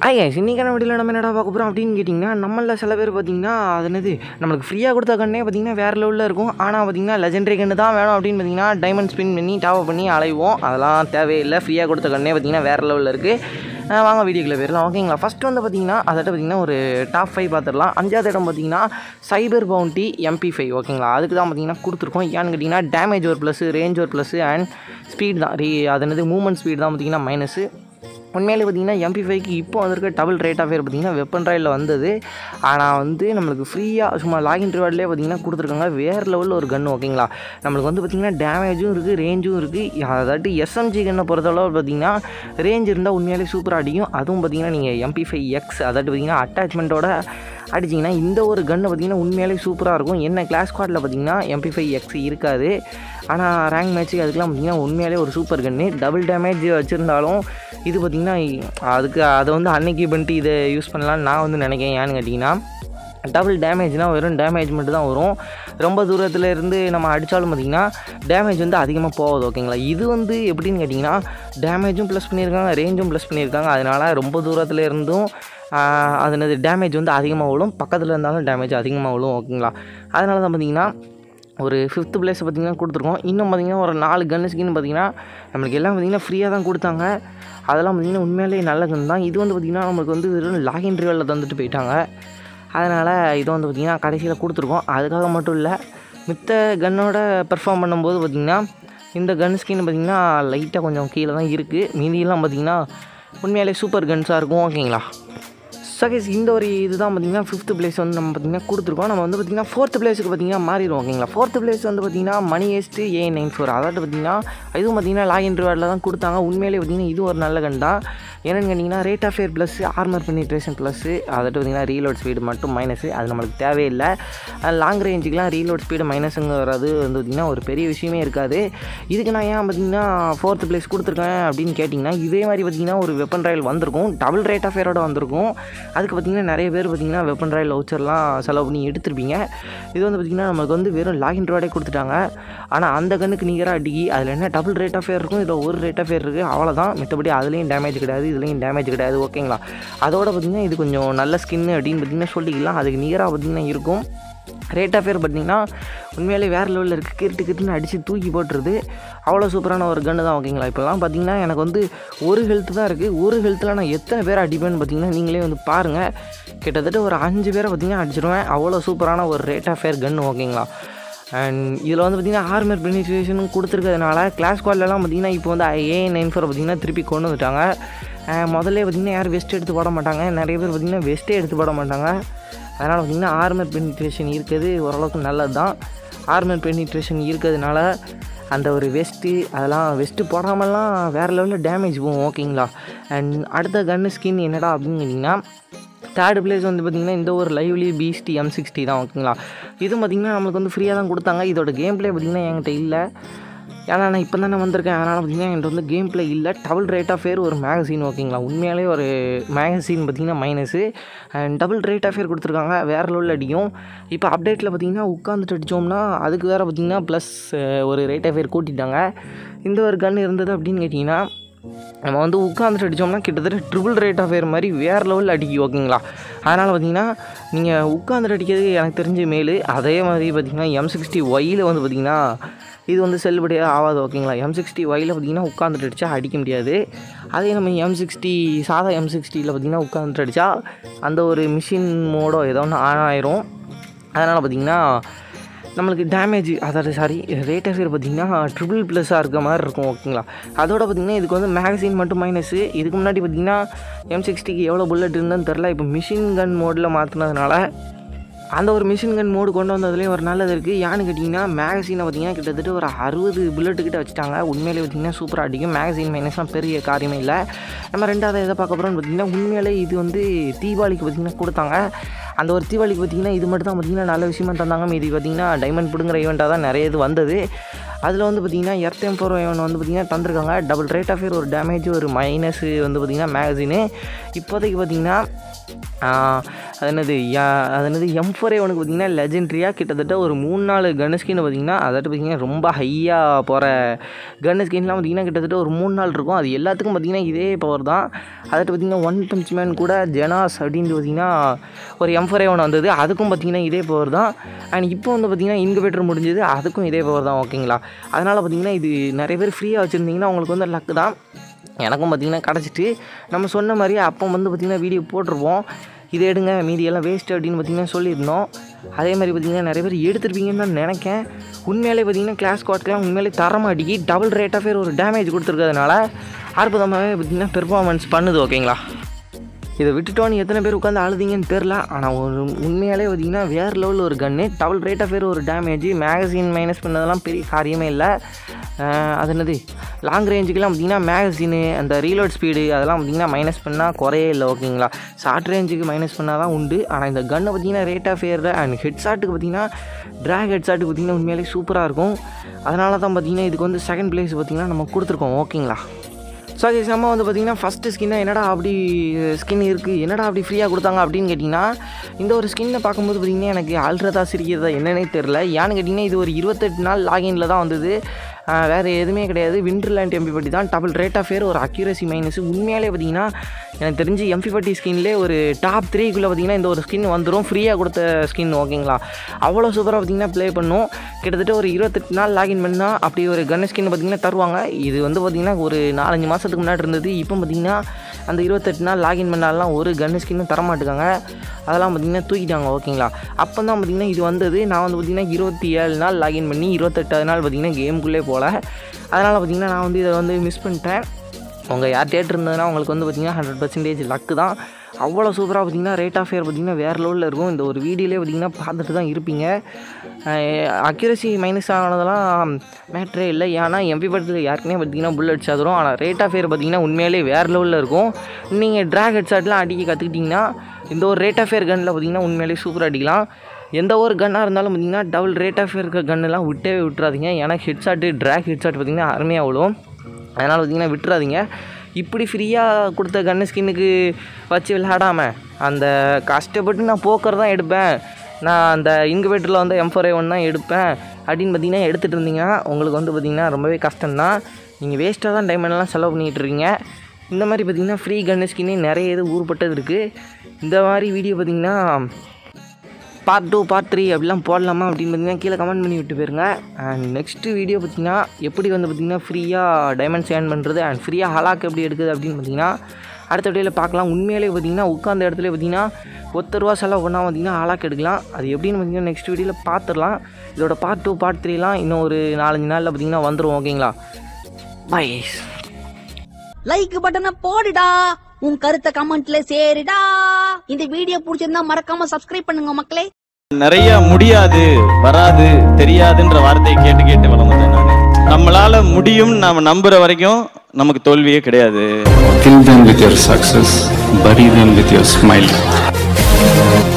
ஐயா இன்னைக்கான வீடியோவில் நம்ம என்னடா பார்க்க போகிறோம் அப்படின்னு கேட்டிங்கன்னா நம்மளில் சில பேர் பார்த்தீங்கன்னா அது என்னது நம்மளுக்கு ஃப்ரீயாக கொடுத்த கண்ணே பார்த்தீங்கன்னா வேறு லெவலில் இருக்கும் ஆனால் பார்த்தீங்கன்னா லெஜெண்டரி கண்ணு தான் வேணும் அப்படின்னு பார்த்தீங்கன்னா டைமண்ட் ஸ்பின் பண்ணி டாப் பண்ணி அலைவோம் அதெல்லாம் தேவையில்லை ஃப்ரீயாக கொடுத்த கண்ணே பார்த்தீங்கன்னா வேறு லெவலில் இருக்குது வாங்க வீடியோக்குள்ள போயிடலாம் ஓகேங்களா ஃபஸ்ட்டு வந்து பார்த்தீங்கன்னா அதட்ட பார்த்தீங்கன்னா ஒரு டாப் ஃபைவ் பார்த்துடலாம் அஞ்சாவது இடம் பார்த்தீங்கன்னா சைபர் பவுண்டி எம்பி ஃபைவ் ஓகேங்களா அதுக்கு தான் பார்த்தீங்கன்னா கொடுத்துருக்கோம் ஏன்னு கேட்டிங்கன்னா டேமேஜ் ஒரு ப்ளஸ் ரேஞ்ச் ஒரு ப்ளஸ் அண்ட் ஸ்பீட் தான் ரீ அது என்னது மூவ்மெண்ட் ஸ்பீட் தான் பார்த்தீங்கன்னா மைனஸு உண்மையிலே பார்த்தீங்கன்னா எம்பி ஃபைவ்க்கு இப்போ வந்திருக்க டபுள் ரேட் ஆஃப் ஃபேர் பார்த்தீங்கன்னா வெப்பன் ராயில் வந்தது ஆனால் வந்து நம்மளுக்கு ஃப்ரீயாக சும்மா லாகின் ரிவார்ட்லேயே பார்த்தீங்கன்னா கொடுத்துருக்காங்க வேறு லெவலில் ஒரு கன்று ஓகேங்களா நம்மளுக்கு வந்து பார்த்திங்கன்னா டேமேஜும் இருக்குது ரேஞ்சும் இருக்குது அதாட்டு எஸ்எம்ஜி கன்னை பொறுத்தளவு பார்த்தீங்கன்னா ரேஞ்ச் இருந்தால் உண்மையிலே சூப்பராக அடிக்கும் அதுவும் பார்த்தீங்கன்னா நீங்கள் எம்பி ஃபைவ் எக்ஸ் அதாட்டு பார்த்தீங்கன்னா அட்டாச்மெண்ட்டோட அடிச்சிங்கன்னா இந்த ஒரு கன்று பார்த்திங்கன்னா உண்மையிலே சூப்பராக இருக்கும் என்ன கிளாஸ் ஸ்குவாடில் பார்த்தீங்கன்னா எம்பி ஃபைவ் எக்ஸ் இருக்காது ஆனால் ரேங்க் மேட்ச்சுக்கு அதுக்கெலாம் பார்த்திங்கன்னா உண்மையிலே ஒரு சூப்பர் கன்று டபுள் டேமேஜ் வச்சுருந்தாலும் இது பார்த்திங்கன்னா அதுக்கு அதை வந்து அன்னைக்கு பண்ணிட்டு இதை யூஸ் பண்ணலான்னு நான் வந்து நினைக்கிறேன் ஏன்னு கேட்டிங்கன்னா டபுள் டேமேஜ்னால் வெறும் டேமேஜ் மட்டும் தான் வரும் ரொம்ப தூரத்தில் இருந்து நம்ம அடித்தாலும் பார்த்திங்கன்னா டேமேஜ் வந்து அதிகமாக போகுது ஓகேங்களா இது வந்து எப்படின்னு கேட்டிங்கன்னா டேமேஜும் ப்ளஸ் பண்ணியிருக்காங்க ரேஞ்சும் ப்ளஸ் பண்ணியிருக்காங்க அதனால் ரொம்ப தூரத்தில் இருந்தும் அது என்னது டேமேஜ் வந்து அதிகமாக விழும் பக்கத்தில் இருந்தாலும் டேமேஜ் அதிகமாக விழும் ஓகேங்களா அதனால தான் பார்த்திங்கன்னா ஒரு ஃபிஃப்த்து பிளேஸ் பார்த்திங்கன்னா கொடுத்துருக்கோம் இன்னும் பார்த்திங்கன்னா ஒரு நாலு கன்னு ஸ்கின் பார்த்திங்கன்னா நம்மளுக்கு எல்லாம் பார்த்திங்கன்னா ஃப்ரீயாக தான் கொடுத்தாங்க அதெல்லாம் பார்த்திங்கன்னா உண்மையிலேயே நல்ல கன் தான் இது வந்து பார்த்திங்கன்னா நம்மளுக்கு வந்து வெறும் லாகின் ரிவலில் தந்துட்டு போயிட்டாங்க அதனால் இதை வந்து பார்த்திங்கன்னா கடைசியில் கொடுத்துருக்கோம் அதுக்காக மட்டும் இல்லை மித்த கன்னோட பெர்ஃபார்ம் பண்ணும்போது பார்த்திங்கன்னா இந்த கன் ஸ்கின் பார்த்திங்கன்னா லைட்டாக கொஞ்சம் கீழே தான் இருக்குது மீதியெல்லாம் பார்த்திங்கன்னா உண்மையிலே சூப்பர் கன்ஸாக இருக்கும் ஓகேங்களா சகேஸ் இந்த ஒரு இதுதான் பார்த்திங்கன்னா ஃபிஃப்த்து பிளேஸ் வந்து நம்ம பார்த்திங்கன்னா கொடுத்துருக்கோம் நம்ம வந்து பார்த்திங்கன்னா ஃபோர்த்து பிளேஸுக்கு பார்த்திங்கன்னா மாறிடும் ஓகேங்களா ஃபோர்த்து பிளேஸ் வந்து பார்த்திங்கன்னா மணி ஏஸ்ட்டு ஏ நைன் ஃபோர் அதாவது பார்த்திங்கன்னா இதுவும் பார்த்திங்கன்னா லாகின் ரிவார்டில் தான் கொடுத்தாங்க உண்மையிலே பார்த்திங்கன்னா இது ஒரு நல்ல கன் தான் என்னென்னு கேட்டிங்கன்னா rate of fire plus armour penetration plus அதாட்டு பார்த்திங்கன்னா ரீலோட் ஸ்பீடு மட்டும் மைனஸு அது நம்மளுக்கு தேவையில்லை லாங் ரேஞ்சுக்கெலாம் ரீலோட் ஸ்பீடு மைனஸுங்கிறது வந்து பார்த்திங்கன்னா ஒரு பெரிய விஷயமே இருக்காது இதுக்கு நான் ஏன் பார்த்திங்கன்னா ஃபோர்த்து பிளேஸ் கொடுத்துருக்கேன் அப்படின்னு கேட்டிங்கன்னா இதே மாதிரி பார்த்திங்கன்னா ஒரு வெப்பன் ராயல் வந்திருக்கும் டபுள் ரேட் ஆஃப் ஃபேரோட வந்திருக்கும் அதுக்கு பார்த்திங்கன்னா நிறைய பேர் பார்த்திங்கன்னா வெப்பன் ராயல் வவுச்சர்லாம் செலவு பண்ணி எடுத்திருப்பீங்க இது வந்து பார்த்திங்கன்னா நமக்கு வந்து வெறும் லாகின் ரிவார்டே கொடுத்துட்டாங்க ஆனால் அந்த கண்ணுக்கு நிகராக அடிக்கி அதில் என்ன டபுள் ரேட் ஆஃப் ஃபேர் இருக்கும் இதில் ஒரு ரேட் ஆஃப் ஃபேர் இருக்குது அவ்வளோதான் மற்றபடி அதுலேயும் டேமேஜ் கிடையாது இதுலேயும் டேமேஜ் கிடையாது ஓகேங்களா அதோட பார்த்திங்கன்னா இது கொஞ்சம் நல்ல ஸ்கின்னு அப்படின்னு பார்த்திங்கன்னா சொல்லிக்கலாம் அதுக்கு நிகராக பார்த்திங்கன்னா இருக்கும் ரேட் ஆஃப் ஃபேர் பார்த்திங்கன்னா உண்மையிலே வேறு லெவலில் இருக்குது கிருட்டு கிருட்டுன்னு அடித்து தூக்கி போட்டுருது அவ்வளோ சூப்பரான ஒரு கன்று தான் ஓகேங்களா இப்போலாம் பார்த்திங்கன்னா எனக்கு வந்து ஒரு ஹெல்த் தான் இருக்குது ஒரு ஹெல்த்தில் நான் எத்தனை பேர் அடிப்பேன்னு பார்த்திங்கன்னா நீங்களே வந்து பாருங்கள் கிட்டத்தட்ட ஒரு அஞ்சு பேரை பார்த்திங்கன்னா அடிச்சிருவேன் அவ்வளோ சூப்பரான ஒரு ரேட் ஆஃப் ஃபேர் கன்று ஓகேங்களா அண்ட் இதில் வந்து பார்த்திங்கன்னா ஆர்மர் பெனிஃபிகேஷனும் கொடுத்துருக்கிறதுனால கிளாஸ் ஸ்குவாட்லலாம் பார்த்திங்கன்னா இப்போ வந்து ஏ நைன் ஃபோர் பார்த்திங்கன்னா திருப்பி கொண்டு வந்துட்டாங்க முதல்ல பார்த்திங்கன்னா யாரும் வெஸ்ட் எடுத்து போட மாட்டாங்க நிறைய பேர் பார்த்திங்கன்னா வெஸ்ட்டே எடுத்து போட மாட்டாங்க அதனால் பார்த்திங்கன்னா ஆர்மர் பெனிட்ரேஷன் இருக்கிறது ஓரளவுக்கு நல்லது தான் ஆர்மர் பெனிட்ரேஷன் இருக்கிறதுனால அந்த ஒரு வெஸ்ட்டு அதெல்லாம் வெஸ்ட்டு போடாமலாம் வேறு லெவலில் டேமேஜ் போகும் ஓகேங்களா அண்ட் அடுத்த கன்னு ஸ்கின் என்னடா அப்படின்னு கேட்டிங்கன்னா தேர்ட் பிளேஸ் வந்து பார்த்திங்கன்னா இந்த ஒரு லைவ்லி பிஎஸ்டி எம் சிக்ஸ்டி தான் ஓகேங்களா இதுவும் பார்த்திங்கன்னா நம்மளுக்கு வந்து ஃப்ரீயாக தான் கொடுத்தாங்க இதோட கேம் ப்ளே பார்த்திங்கன்னா என்கிட்ட இல்லை ஏன்னா நான் இப்போ தானே வந்திருக்கேன் அதனால் பார்த்திங்கன்னா என்கிட்ட வந்து கேம் ப்ளே இல்லை டபுள் ரேட் ஆஃப் ஃபேர் ஒரு மேகசின் ஓகேங்களா உண்மையாலே ஒரு மேகசின் பார்த்திங்கன்னா minus and double rate of fire கொடுத்துருக்காங்க வேறு லெவலில் அடிக்கும் இப்போ அப்டேட்டில் பார்த்திங்கன்னா உட்காந்துட்டு அடித்தோம்னா அதுக்கு வேறு பார்த்திங்கன்னா ப்ளஸ் ஒரு ரேட் ஆஃப் ஃபேர் கூட்டிட்டாங்க இந்த ஒரு கன் இருந்தது அப்படின்னு கேட்டிங்கன்னா நம்ம வந்து உட்காந்துட்டு அடித்தோம்னா கிட்டத்தட்ட ட்ரிபிள் ரேட் ஆஃப் ஃபேர் மாதிரி வேறு லெவலில் அடிக்கும் ஓகேங்களா அதனால் பார்த்தீங்கன்னா நீங்கள் உட்காந்துட்டு அடிக்கிறது எனக்கு தெரிஞ்ச மேலு அதே மாதிரி பார்த்திங்கன்னா எம் சிக்ஸ்டி ஒயில் வந்து பார்த்திங்கன்னா இது வந்து செல்லுபடியாக ஆகாது ஓகேங்களா எம் சிக்ஸ்டி ஒயில் பார்த்திங்கன்னா உட்காந்துட்டு அடித்தா அடிக்க முடியாது அதே நம்ம எம் சிக்ஸ்டி சாதா எம் சிக்ஸ்டியில் பார்த்திங்கன்னா உட்காந்துட்டு அடித்தா அந்த ஒரு மிஷின் மோடோ ஏதோ ஒன்று ஆன் ஆயிரும் அதனால் பார்த்திங்கன்னா நம்மளுக்கு டேமேஜ் அதாவது சாரி ரேட் ஆஃப் ஃபேர் பார்த்திங்கன்னா ட்ரிபிள் ப்ளஸ்ஸாக இருக்க மாதிரி இருக்கும் ஓகேங்களா அதோட பார்த்திங்கன்னா இதுக்கு வந்து மேகசின் மட்டும் மைனஸு இதுக்கு முன்னாடி பார்த்திங்கன்னா எம் சிக்ஸ்டிக்கு எவ்வளோ புல்லட் இருந்ததுன்னு தெரில இப்போ மிஷின் கன் மோடில் மாற்றினதுனால அந்த ஒரு மிஷின் கன் மோடு கொண்டு வந்ததுலேயும் ஒரு நல்லது இருக்குது ஏன்னு கேட்டிங்கன்னா மேகசினை பார்த்திங்கன்னா கிட்டத்தட்ட ஒரு அறுபது புல்லட்டுக்கிட்ட வச்சுட்டாங்க உண்மையிலே பார்த்திங்கன்னா சூப்பராக அடிக்கும் மேகசின் மைனஸ்லாம் பெரிய காரியமே இல்லை நம்ம ரெண்டாவது எதை பார்க்க போகிறோம்னு பார்த்திங்கன்னா உண்மையிலே இது வந்து தீபாவளிக்கு பார்த்திங்கன்னா கொடுத்தாங்க அந்த ஒரு தீபாவளிக்கு பார்த்திங்கன்னா இது மட்டும் தான் பார்த்திங்கன்னா நல்ல விஷயமா தந்தாங்க மீதி பார்த்திங்கன்னா டைமண்ட் பிடுங்குற ஈவெண்ட்டாக தான் நிறைய இது வந்தது அதில் வந்து பார்த்திங்கன்னா எர்த் ஃபோர் ஈவெண்ட் வந்து பார்த்திங்கன்னா தந்திருக்காங்க டபுள் ரேட் ஆஃப் ஃபேர் ஒரு டேமேஜ் ஒரு மைனஸு வந்து பார்த்திங்கன்னா மேகசினு இப்போதைக்கு பார்த்திங்கன்னா அது என்னது அது என்னது எம் ஃபோர் ஏவனுக்கு பார்த்தீங்கன்னா லெஜெண்ட்ரியாக கிட்டத்தட்ட ஒரு மூணு நாலு கன் ஸ்கின் பார்த்தீங்கன்னா அதாட்டு பார்த்தீங்கன்னா ரொம்ப ஹையாக போகிற கன் ஸ்கின்லாம் பார்த்தீங்கன்னா கிட்டத்தட்ட ஒரு மூணு நாள் இருக்கும் அது எல்லாத்துக்கும் பார்த்தீங்கன்னா இதே பவர் தான் அதாட்டு பார்த்தீங்கன்னா ஒன் பஞ்ச் மேன் கூட ஜெனாஸ் அப்படின்ட்டு பார்த்தீங்கன்னா ஒரு எம் ஃபோர் ஏவன் வந்தது அதுக்கும் பார்த்தீங்கன்னா இதே பவர் தான் அண்ட் இப்போ வந்து பார்த்தீங்கன்னா இன்குபேட்டர் முடிஞ்சது அதுக்கும் இதே பவர் தான் ஓகேங்களா அதனால் பார்த்தீங்கன்னா இது நிறைய பேர் ஃப்ரீயாக வச்சுருந்தீங்கன்னா உங்களுக்கு வந்து லக்கு தான் எனக்கும் பார்த்திங்கன்னா கிடச்சிட்டு நம்ம சொன்ன மாதிரியே அப்போ வந்து பார்த்திங்கன்னா வீடியோ போட்டிருப்போம் இதை எடுங்க மீதி எல்லாம் வேஸ்ட் அப்படின்னு பார்த்திங்கன்னா சொல்லியிருந்தோம் அதே மாதிரி பார்த்திங்கன்னா நிறைய பேர் எடுத்திருப்பீங்கன்னு தான் நினைக்கேன் உண்மையிலே பார்த்திங்கன்னா கிளாஸ் ஸ்குவாட்க்கெலாம் உண்மையிலே தரமாட்டிக்கு டபுள் ரேட் ஆஃப் ஒரு டேமேஜ் கொடுத்துருக்கிறதுனால அற்புதமாகவே பார்த்திங்கன்னா பெர்ஃபார்மன்ஸ் பண்ணுது ஓகேங்களா இதை விட்டுட்டோன்னு எத்தனை பேர் உட்காந்து அழுதிங்கன்னு தெரில ஆனால் ஒரு உண்மையாலே பார்த்தீங்கன்னா வேறு லெவலில் ஒரு கன்று டபுள் ரேட் ஆஃப் ஒரு டேமேஜ் மேகசின் மைனஸ் பண்ணதெல்லாம் பெரிய காரியமே இல்லை அஹ் அது என்னது லாங் ரேஞ்சுக்கெலாம் பார்த்தீங்கன்னா மேகசினு அந்த ரீலோட் ஸ்பீடு அதெல்லாம் பார்த்தீங்கன்னா மைனஸ் பண்ணால் குறையே இல்லை ஓகேங்களா ஷார்ட் ரேஞ்சுக்கு மைனஸ் பண்ணால் தான் உண்டு ஆனால் இந்த கன்னை பார்த்தீங்கன்னா rate of air and head ஷாட்டுக்கு பார்த்தீங்கன்னா ட்ராக் ஹெட் ஷாட்டுக்கு பார்த்தீங்கன்னா உண்மையாலே சூப்பராக இருக்கும் அதனால தான் பார்த்தீங்கன்னா இதுக்கு வந்து செகண்ட் பிளேஸ் பார்த்தீங்கன்னா நம்ம கொடுத்துருக்கோம் ஓகேங்களா ஸோ அது செம்ம வந்து பார்த்தீங்கன்னா ஃபஸ்ட்டு ஸ்கின்னா என்னடா அப்படி ஸ்கின் இருக்குது என்னடா அப்படி ஃப்ரீயாக கொடுத்தாங்க அப்படின்னு கேட்டிங்கன்னா இந்த ஒரு ஸ்கின்னை பார்க்கும்போது பார்த்தீங்கன்னா எனக்கு ஆல்றதா சிரிக்கிறதா என்னன்னே தெரில ஏன்னு கேட்டிங்கன்னா இது ஒரு இருபத்தெட்டு நாள் லாகின்ல தான் வந்தது ஆஹ் வேறு எதுவுமே கிடையாது விண்டர்லேண்ட் எம்பி பட்டி தான் டபுள் ரேட் ஆஃப் ஃபேர் ஒரு அக்யூரசி மைனஸ் உண்மையாலே பார்த்தீங்கன்னா எனக்கு தெரிஞ்சு எம்பி பட்டி ஸ்கின்லேயே ஒரு டாப் த்ரீக்குள்ளே பார்த்தீங்கன்னா இந்த ஒரு ஸ்கின் வந்துடும் ஃப்ரீயாக கொடுத்த ஸ்கின் ஓகேங்களா அவ்வளோ சூப்பராக பார்த்தீங்கன்னா ப்ளே பண்ணும் கிட்டத்தட்ட ஒரு இருபத்தெட்டு நாள் லாகின் பண்ணால் அப்படி ஒரு கன் ஸ்கின் பார்த்தீங்கன்னா தருவாங்க இது வந்து பார்த்திங்கன்னா ஒரு நாலஞ்சு மாதத்துக்கு முன்னாடி இருந்தது இப்போ பார்த்தீங்கன்னா அந்த இருபத்தெட்டு நாள் லாகின் பண்ணாலாம் ஒரு கன் ஸ்கின்னும் தரமாட்டுக்காங்க அதெல்லாம் பார்த்திங்கன்னா தூக்கிட்டாங்க ஓகேங்களா அப்போ தான் பார்த்திங்கன்னா இது வந்தது நான் வந்து பார்த்திங்கன்னா இருபத்தி ஏழு நாள் லாகின் பண்ணி இருபத்தெட்டாவது நாள் பார்த்திங்கன்னா கேமுக்குள்ளே போகல அதனால் பார்த்திங்கன்னா நான் வந்து இதை வந்து மிஸ் பண்ணிட்டேன் உங்கள் யார் தேட்டர் இருந்ததுன்னா உங்களுக்கு வந்து பார்த்திங்கன்னா ஹண்ட்ரட் பர்சன்டேஜ் லக்கு தான் அவ்வளோ சூப்பராக பார்த்தீங்கன்னா ரேட் ஆஃப் ஃபேர் பார்த்திங்கன்னா வேறு லெவலில் இருக்கும் இந்த ஒரு வீடியோலே பார்த்திங்கன்னா பார்த்துட்டு தான் இருப்பீங்க அக்யூரசி மைனஸ் ஆனதெல்லாம் மேட்ரே இல்லை ஏன்னா எம்பி படத்தில் யாருக்குனே பார்த்தீங்கன்னா புல்லட் சாதுரும் ஆனால் ரேட் ஆஃப் ஃபேர் பார்த்தீங்கன்னா உண்மையிலே வேறு லெவலில் இருக்கும் நீங்கள் ட்ராக் ஹெட் ஷாட்லாம் அடிக்க கற்றுக்கிட்டிங்கன்னா இந்த ஒரு ரேட் ஆஃப் ஃபேர் கன்னில் பார்த்தீங்கன்னா உண்மையிலே சூப்பராக அடிக்கலாம் எந்த ஒரு கன்னாக இருந்தாலும் பார்த்தீங்கன்னா டபுள் ரேட் ஆஃப் இருக்க கன்னெல்லாம் விட்டவே விட்டுறாதீங்க ஏன்னா head shot drag head shot பார்த்தீங்கன்னா அருமையாக விழும் அதனால் பார்த்தீங்கன்னா விட்டுறாதீங்க இப்படி ஃப்ரீயாக கொடுத்த கன்னு ஸ்கின்னுக்கு வச்சு விளையாடாமல் அந்த கஷ்டப்பட்டு நான் போக்கர் தான் எடுப்பேன் நான் அந்த இன்குபேட்டரில் வந்து எம் ஃபோர் ஒன் தான் எடுப்பேன் அப்படின்னு பார்த்தீங்கன்னா எடுத்துகிட்டு இருந்தீங்கன்னா உங்களுக்கு வந்து பார்த்திங்கன்னா ரொம்பவே கஷ்டம்தான் நீங்கள் வேஸ்ட்டாக தான் டைமண்ட்லாம் செலவு பண்ணிகிட்டு இருக்கீங்க இந்த மாதிரி பார்த்தீங்கன்னா ஃப்ரீ கன்னு ஸ்கின்னே நிறைய இது ஊர்பட்டது இருக்குது இந்த மாதிரி வீடியோ பார்த்தீங்கன்னா பார்ட் டூ பார்ட் த்ரீ அப்படிலாம் போடலாமா அப்படின்னு பார்த்தீங்கன்னா கீழே கமெண்ட் பண்ணி விட்டு போயிருங்க அண்ட் நெக்ஸ்ட்டு வீடியோ பார்த்தீங்கன்னா எப்படி வந்து பார்த்தீங்கன்னா ஃப்ரீயாக டைமண்ட்ஸ் ஏர்ன் பண்ணுறது அண்ட் ஃப்ரீயாக ஹலாக் எப்படி எடுக்குது அப்படின்னு பார்த்தீங்கன்னா அடுத்த வீடியோவில் பார்க்கலாம் உண்மையிலே பார்த்தீங்கன்னா உட்காந்த இடத்துல பார்த்தீங்கன்னா ஒத்த ரூபா செலவு பண்ணால் பார்த்தீங்கன்னா ஹலாக் எடுக்கலாம் அது எப்படின்னு பார்த்தீங்கன்னா நெக்ஸ்ட் வீடியோவில் பார்த்துடலாம் இதோட பார்ட் டூ பார்ட் த்ரீலாம் இன்னும் ஒரு நாலஞ்சு நாளில் பார்த்தீங்கன்னா வந்துடும் ஓகேங்களா பை லைக் பட்டனை போடுடா உன் கருத்தை கமெண்ட்ல சேருடா இந்த வீடியோ பிடிச்சிருந்தா மறக்காம சப்ஸ்கிரைப் பண்ணுங்க மக்களே நிறைய முடியாது வராது தெரியாதுன்ற வார்த்தையை கேட்டு கேட்டு வளர்ந்தேன் நான் நம்மளால முடியும் நாம நம்புற வரைக்கும் நமக்கு தோல்வியே கிடையாது Kill them with your success, bury them with your smile.